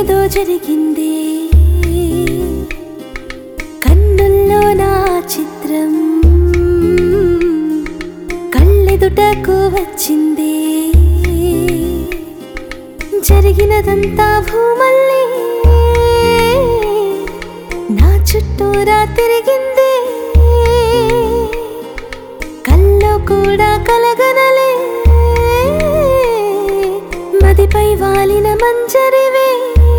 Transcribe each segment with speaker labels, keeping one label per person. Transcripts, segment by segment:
Speaker 1: ఏదో జరిగింది కన్నుల్లో నా చిత్రం కళ్ళెదుటకు వచ్చింది జరిగినదంతా భూమల్లి నా చుట్టూరా తిరిగింది కల్లో కూడా కలగనలే మదిపై వాలిన మంజరివే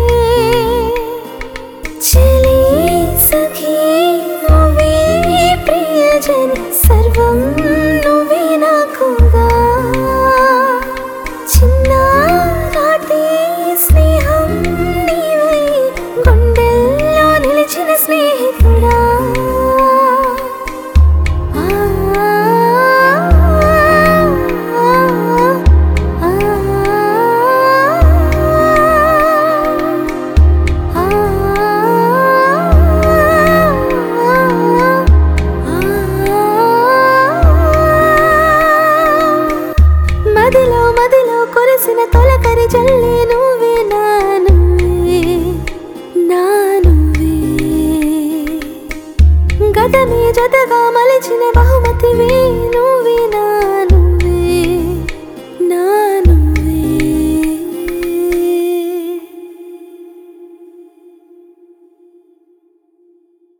Speaker 1: చెలి సఖీ నువ్వే ప్రియజని సర్వం నువ్వే నాకుగా చిన్ననాటి స్నేహం నీవై గుండెల్లో నిలిచిన స్నేహితుడా ఆ ఆ మదిలో మదిలో కొలిసిన తొలకరి జల్లి నువ్వే నానువే నానువే గతమే జతగా మలిచిన బహుమతివే